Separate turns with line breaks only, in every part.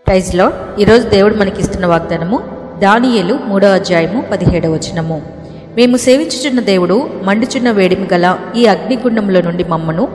ప్రైజ్లో ఈరోజు దేవుడు మనకిస్తున్న వాగ్దానము దానియేలు మూడో అధ్యాయము పదిహేడవ వచనము మేము సేవించుచున్న దేవుడు మండుచున్న వేడిమి గల ఈ అగ్నిగుండంలో నుండి మమ్మను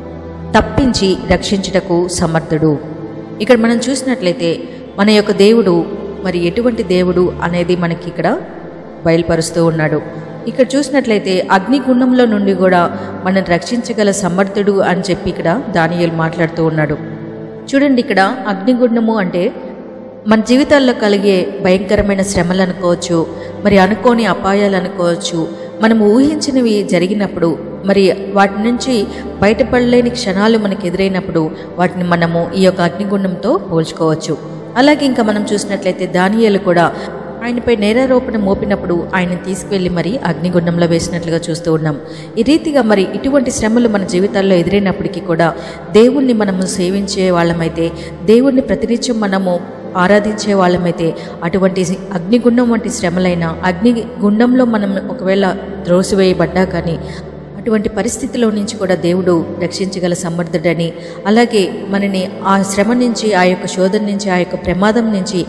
తప్పించి రక్షించుటకు సమర్థుడు ఇక్కడ మనం చూసినట్లయితే మన యొక్క దేవుడు మరి ఎటువంటి దేవుడు అనేది మనకి ఇక్కడ బయలుపరుస్తూ ఉన్నాడు ఇక్కడ చూసినట్లయితే అగ్నిగుండంలో నుండి కూడా మనం రక్షించగల సమర్థుడు అని చెప్పి ఇక్కడ దానియేలు మాట్లాడుతూ ఉన్నాడు చూడండి ఇక్కడ అగ్నిగుండము అంటే మన జీవితాల్లో కలిగే భయంకరమైన శ్రమలు అనుకోవచ్చు మరి అనుకోని అపాయాలు అనుకోవచ్చు మనం ఊహించినవి జరిగినప్పుడు మరి వాటి నుంచి బయటపడలేని క్షణాలు మనకు ఎదురైనప్పుడు వాటిని మనము ఈ యొక్క అగ్నిగుండంతో పోల్చుకోవచ్చు అలాగే ఇంకా మనం చూసినట్లయితే దానియాలు కూడా ఆయనపై నేరారోపణ మోపినప్పుడు ఆయన తీసుకువెళ్ళి మరి అగ్నిగుండంలో వేసినట్లుగా చూస్తూ ఉన్నాం ఈ రీతిగా మరి ఇటువంటి శ్రమలు మన జీవితాల్లో ఎదురైనప్పటికీ కూడా దేవుణ్ణి మనము సేవించే వాళ్ళమైతే దేవుణ్ణి ప్రతినిత్యం మనము ఆరాధించే వాళ్ళమైతే అటువంటి అగ్నిగుండం వంటి శ్రమలైన అగ్ని గుండంలో మనం ఒకవేళ త్రోసివేయబడ్డా కానీ అటువంటి పరిస్థితిలో నుంచి కూడా దేవుడు రక్షించగల సమర్థుడని అలాగే మనని ఆ శ్రమ నుంచి ఆ యొక్క శోధన నుంచి ఆ యొక్క ప్రమాదం నుంచి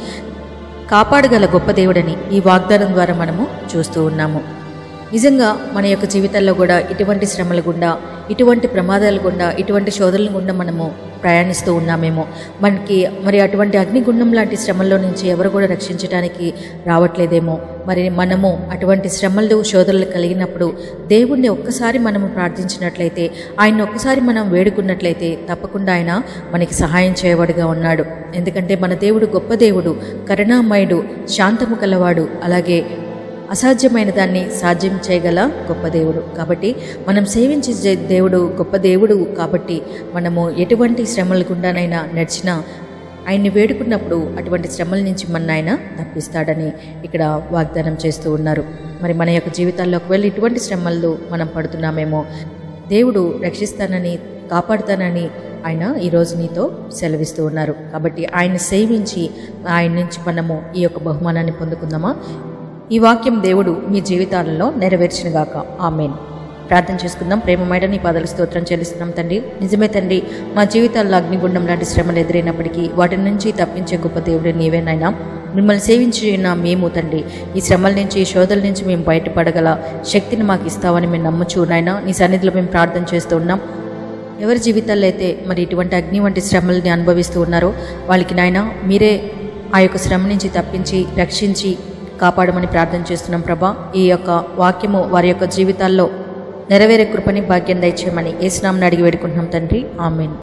కాపాడగల గొప్ప దేవుడని ఈ వాగ్దానం ద్వారా మనము చూస్తూ ఉన్నాము నిజంగా మన యొక్క జీవితాల్లో కూడా ఇటువంటి శ్రమల గుండా ఇటువంటి ప్రమాదాల గుండా ఇటువంటి శోధనల గుండా మనము ప్రయాణిస్తూ ఉన్నామేమో మనకి మరి అటువంటి అగ్నిగుండం లాంటి శ్రమల్లో నుంచి ఎవరు కూడా రక్షించడానికి రావట్లేదేమో మరి మనము అటువంటి శ్రమలు శోధనలు కలిగినప్పుడు దేవుణ్ణి ఒక్కసారి మనము ప్రార్థించినట్లయితే ఆయన ఒక్కసారి మనం వేడుకున్నట్లయితే తప్పకుండా ఆయన మనకి సహాయం చేయబడిగా ఉన్నాడు ఎందుకంటే మన దేవుడు గొప్ప దేవుడు కరుణామయుడు శాంతము కలవాడు అలాగే అసాధ్యమైన దాన్ని సాధ్యం చేయగల గొప్ప దేవుడు కాబట్టి మనం సేవించే జే- దేవుడు గొప్ప దేవుడు కాబట్టి మనము ఎటువంటి శ్రమల గుండానైనా నడిచినా ఆయన్ని వేడుకున్నప్పుడు అటువంటి శ్రమల నుంచి మన ఆయన తప్పిస్తాడని ఇక్కడ వాగ్దానం చేస్తూ ఉన్నారు మరి మన యొక్క జీవితాల్లో ఒకవేళ ఇటువంటి శ్రమలు మనం పడుతున్నామేమో దేవుడు రక్షిస్తానని కాపాడుతానని ఆయన ఈరోజు నీతో సెలవిస్తూ ఉన్నారు కాబట్టి ఆయన సేవించి ఆయన నుంచి మనము ఈ యొక్క బహుమానాన్ని పొందుకుందామా ఈ వాక్యం దేవుడు మీ జీవితాలలో నెరవేర్చినగాక ఆమెన్ ప్రార్థన చేసుకుందాం ప్రేమమైన నీ పాదల స్తోత్రం చెల్లిస్తున్నాం తండ్రి నిజమే తండ్రి మా జీవితాల్లో అగ్నిగుండం లాంటి శ్రమలు ఎదురైనప్పటికీ వాటి నుంచి తప్పించే గొప్ప దేవుడు నీవేనైనా మిమ్మల్ని సేవించిన మేము తండ్రి ఈ శ్రమల నుంచి ఈ శోధల నుంచి మేము బయటపడగల శక్తిని మాకు ఇస్తావని మేము నమ్ముచు నాయనా నీ సన్నిధిలో మేము ప్రార్థన చేస్తూ ఉన్నాం ఎవరి జీవితాల్లో అయితే మరి ఇటువంటి అగ్ని వంటి శ్రమల్ని అనుభవిస్తూ ఉన్నారో వాళ్ళకి నాయన మీరే ఆ యొక్క శ్రమ నుంచి తప్పించి రక్షించి కాపాడమని ప్రార్థన చేస్తున్నాం ప్రభా ఈ యొక్క వాక్యము వారి యొక్క జీవితాల్లో నెరవేరే కృపని భాగ్యం దయచేయమని ఏసునామని అడిగి వేడుకుంటున్నాం తండ్రి ఆమెన్